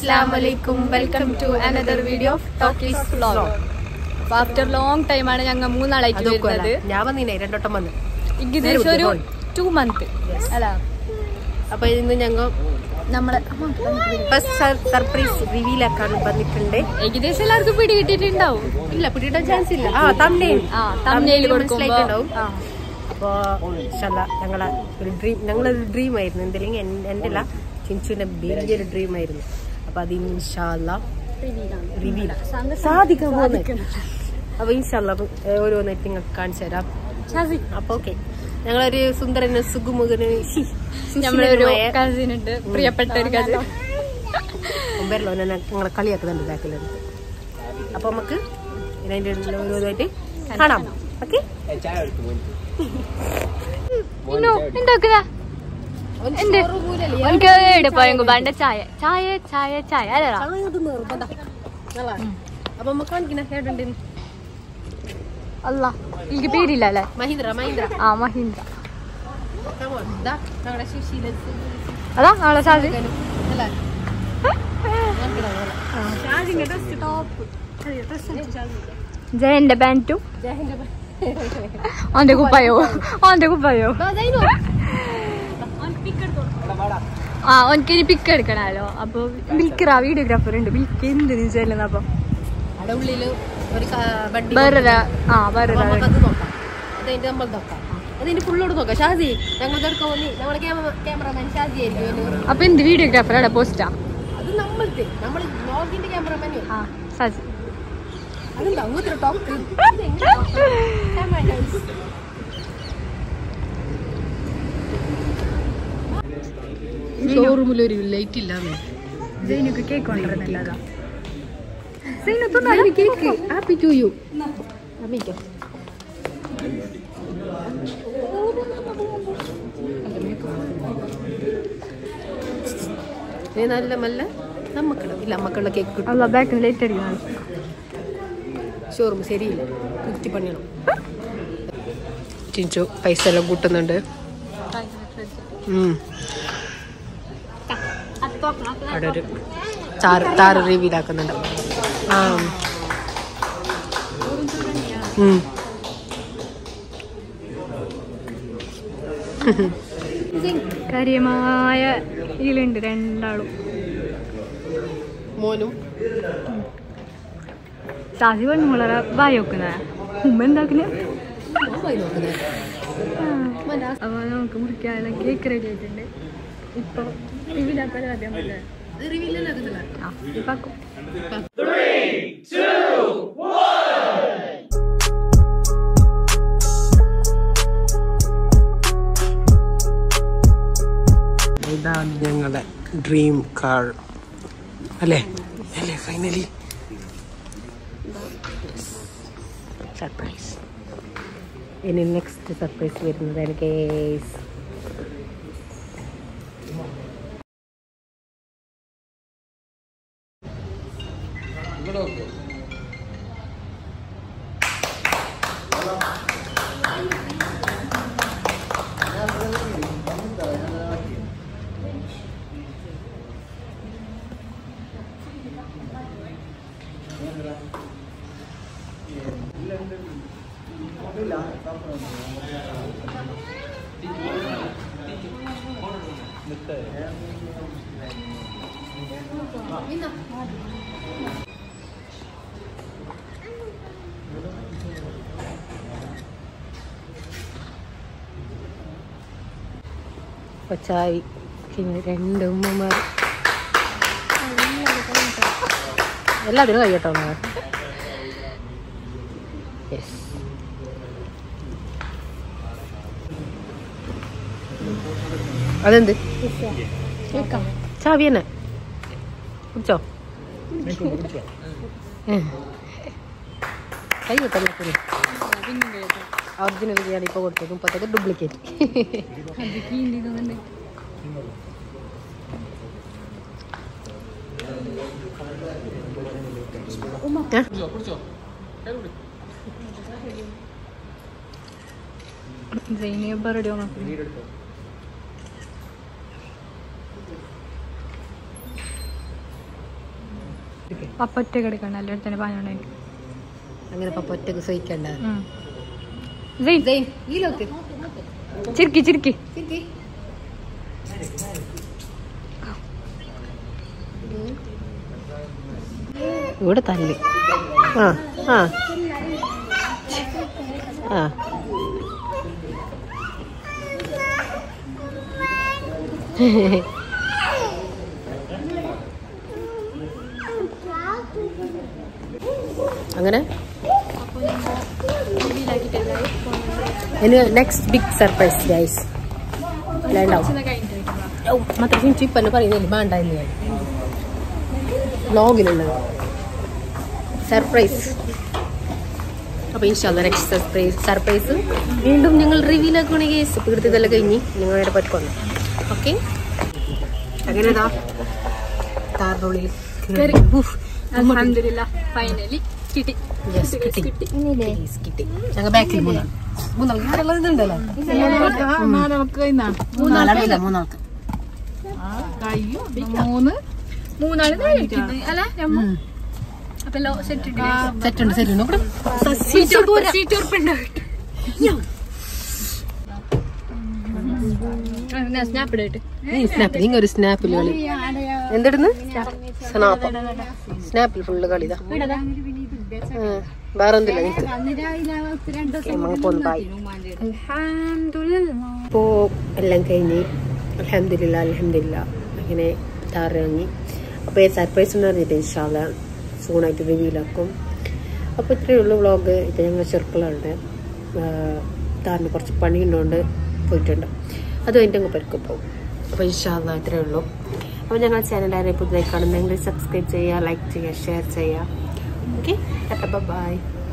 അസ്ലാമലൈക്കും welcome to another video of talkies vlog അപ്പൊ after long time ആണ് ഞങ്ങൾ മൂന്നാളായിട്ട് അതൊക്കെ വരുന്നത് ഞാൻ വന്നിനെ രണ്ടോട്ടം വന്ന് ഏകദേശം ഒരു ടു മന്ത് അല്ല അപ്പൊ ഇന്ന് ഞങ്ങൾ നമ്മളെ ഫസ്റ്റ് സർപ്രൈസ് റിവീൽ ആക്കാൻ വന്നിട്ടുണ്ട് ഏകദേശം എല്ലാവർക്കും പിടി കിട്ടിയിട്ടുണ്ടാവും ഇല്ല പിടിയിടാൻ ചാൻസ് ഇല്ല ആ തമ്മിൽ ആ തമ്മിൽ കൊടുക്കുമ്പോ മനസ്സിലായിട്ടുണ്ടാവും ആ. അപ്പോ ഇൻഷാല്ല ഞങ്ങളെ ഒരു ഡ്രീം ഞങ്ങളൊരു ഡ്രീം ആയിരുന്നു എന്തെങ്കിലും എൻ്റെ അല്ല ചിഞ്ചുവിന്റെ വലിയൊരു ഡ്രീം ആയിരുന്നു അപ്പൊ അത് ഇൻഷാല്ല റിവീൽ സാധിക്കാൻ പോകുന്നത് അപ്പൊ ഇൻഷാല്ല ഓരോന്നായിട്ട് നിങ്ങൾക്ക് കാണിച്ചു തരാം ഷാസി, അപ്പൊ ഓക്കെ ഞങ്ങളൊരു സുന്ദരന് സുഗുമുഖന് നമ്മളൊരു കസിൻ ഉണ്ട് പ്രിയപ്പെട്ട ഒരു കസിൻ മുമ്പേരല്ലോ ഞങ്ങളെ കളിയാക്കുന്നുണ്ട് ബാക്കിലുണ്ട് അപ്പൊ നമുക്ക് ഇതിന്റെ ഓരോന്നായിട്ട് കാണാം ഓക്കെ എന്താക്കുന്ന എന്ത് എനിക്ക് എവിടെ പോയെങ്കിൽ വേണ്ട ചായ ചായ ചായ ചായ അല്ലടാ അപ്പൊ നമുക്ക് കാണിക്കുന്ന ഹേഡുണ്ട് അല്ല എനിക്ക് പേരില്ല അല്ലേ മഹീന്ദ്ര മഹീന്ദ്ര ആ മഹീന്ദ്ര Come on. ദാ, ഞങ്ങളുടെ സുശീല അതാ നാളെ സാധി അല്ലേ ജയന്റെ പാൻറ്റും ഓന്റെ കുപ്പായോ ഓന്റെ കുപ്പായോ ആ ഓനക്ക് ഇനി പിക്ക് എടുക്കണല്ലോ അപ്പൊ വിൽക്കറ വീഡിയോഗ്രാഫർ ഉണ്ട് വിൽക്ക് എന്തിനു ചെല്ലുന്ന അപ്പൊ അവിടെ ഉള്ളില് ഒരു ക- വണ്ടി വേറൊരു ആ വേറൊരു അപ്പൊ നമുക്കത് നോക്കാം അതതിന്റെ നമ്മൾ നോക്കാം അതിന്റെ ഫുള്ളോട് നോക്കാം ഷാസി ഞങ്ങൾ എടുക്കാൻ വന്നി ഞങ്ങളെ ക്യാമറമാൻ ഷാസി ആയിരിക്കും അതിന് അപ്പൊ എന്ത് വീഡിയോഗ്രാഫർ അവിടെ പോസ്റ്റാ അത് നമ്മളത്തെ നമ്മൾ വ്ളോഗിന്റെ ക്യാമറമാൻ ആ സാജി അതുണ്ട് അങ്ങനത്തെ ടോക്ക് ഷോറൂമിൽ ഒരു ലൈറ്റ് ഇല്ലാന്ന് ജൈനുക്ക് കേക്ക് കൊണ്ടുവരുന്നില്ല അതാ Sainu cake happy to you അമ്മയ്ക്കോ നീ നല്ല മല്ല നമ്മക്കുള്ള ഇല്ല നമ്മക്കുള്ള കേക്ക് കിട്ടും അല്ല ബാക്കിൽ ലൈറ്റ് അടിക്കണം ഷോറൂം ശരിയില്ല കുത്തി പണിയണം ചിഞ്ചു പൈസ എല്ലാം കൂട്ടുന്നുണ്ട് ഉം. അവിടെ ഒരു താറ് താറ് റിവീലാക്കുന്നുണ്ട് ആ ഉം. കാര്യമായ ഇതിലുണ്ട് രണ്ടാളും മോനും സാസി പെണ്ണുങ്ങളെ വായി വെക്കുന്ന ഉമ്മ എന്താക്കുന്ന മോൻ പോയി നോക്കുന്നത് അപ്പൊ നമുക്ക് മുറിക്കാനുള്ള കേക്ക് റെഡി ആയിട്ടുണ്ട് ഇപ്പൊ ഇതിലാക്കാൻ ആദ്യം പറ്റുക ഇത് റിവീലല്ലാകുന്നില്ല ആ ഇപ്പാക്കും ഇതാണ് ഞങ്ങളുടെ ഡ്രീം കാർ അല്ലേ അല്ലേ ഫൈനലി സർപ്രൈസ് ഇനി നെക്സ്റ്റ് സർപ്രൈസ് വരുന്നത് കേസ് കൊച്ചായി പിന്നെ രണ്ട് ഉമ്മമാർ എല്ലാത്തിനും കഴിയട്ടോ യെസ് അതെന്ത് ചാവി തന്നെ കുടിച്ചോ കൈ വെക്കാൻ ഒറിജിനൽ ഞാൻ ഇപ്പോൾ കൊടുത്തത് മുപ്പത്തൊക്കെ ഡ്യൂപ്ലിക്കേറ്റ് ജൈനിയ ബർഡേ നോക്കുന്നു പപ്പ ഒറ്റ കിടക്കണം എല്ലായിടത്തും തന്നെ പാഞ്ഞോണ്ടെങ്കിൽ അങ്ങനെ പപ്പ ഒറ്റക്ക് സഹിക്കണ്ട ഈ ലോക്ക് ചിരിക്കി ചിരിക്കി ഇവിടെ തല്ല് ആ ആ ആ അങ്ങനെ ഇനി നെക്സ്റ്റ് ബിഗ് സർപ്രൈസ് ഗൈസ് ഉണ്ടാവും മാത്രം ചിഞ്ചു ഇപ്പം പറയുന്നില്ല വേണ്ടായിരുന്നു ഞാൻ വ്ലോഗിലുള്ളത് സർപ്രൈസ് അപ്പോൾ ഇൻഷാല്ല നെക്സ്റ്റ് സർപ്രൈസ് സർപ്രൈസ് വീണ്ടും ഞങ്ങൾ റിവ്യൂൽ ആക്കുകയാണ് കേസ് ഇപ്പോൾ ഇവിടുത്തെ ഇതെല്ലാം കഴിഞ്ഞ് നിങ്ങളുടെ പറ്റുന്നു ഓക്കെ അങ്ങനെതാ കാറിനുള്ളിൽ കേറി. ഉഫ്. ഫൈനലി കിട്ടി Yes, കിട്ടി. Yes, കിട്ടി. ഞങ്ങൾ ബാക്കിൽ മൂന്നാൾ മൂന്നാൾ ഇവിടെയുള്ളത് ഇതുണ്ടല്ലോ മൂന്നാളില്ല മൂന്നാൾക്ക് മൂന്ന് മൂന്നാള് കഴിക്കുന്നത് അല്ല അപ്പൊ സെറ്റ് സെറ്റ് ഉണ്ട് സെറ്റ് ഉണ്ട് സീറ്റ് ഉറപ്പുണ്ടാവും സ്നാപ്പ് ഇടട്ട് സ്നാപ്പ് നിങ്ങൾ ഒരു സ്നാപ്പിൽ കളി എന്തിടുന്ന് സ്നാപ്പ് സ്നാപ്പിൽ ഫുള്ള് കളിതാ വേറെ എന്തില്ല നിനക്ക് നമുക്ക് പോന്ന് ബായ് ഇപ്പോ എല്ലാം കഴിഞ്ഞ് അലഹമില്ല അലഹമില്ല അങ്ങനെ താറിറങ്ങി അപ്പോൾ ഈ സർപ്രൈസ് എന്ന് പറഞ്ഞിട്ട് ഇൻഷാല്ല സൂണായിട്ട് റിവ്യൂലാക്കും അപ്പോൾ ഇത്രയേ ഉള്ളൂ വ്ളോഗ് ഇപ്പം ഞങ്ങൾ ചെറുക്കളുണ്ട് താറിന് കുറച്ച് പണിയുള്ളതുകൊണ്ട് പോയിട്ടുണ്ട് അത് കഴിഞ്ഞിട്ട് അങ്ങ് പെരുക്കും പോകും അപ്പോൾ ഇൻഷാല്ല ഇത്രയേ ഉള്ളൂ അപ്പോൾ ഞങ്ങൾ ചാനൽ ആരെ പുതുതായി കാണുന്നെങ്കിൽ സബ്സ്ക്രൈബ് ചെയ്യുക ലൈക്ക് ചെയ്യുക ഷെയർ ചെയ്യുക ഓക്കെ ബൈ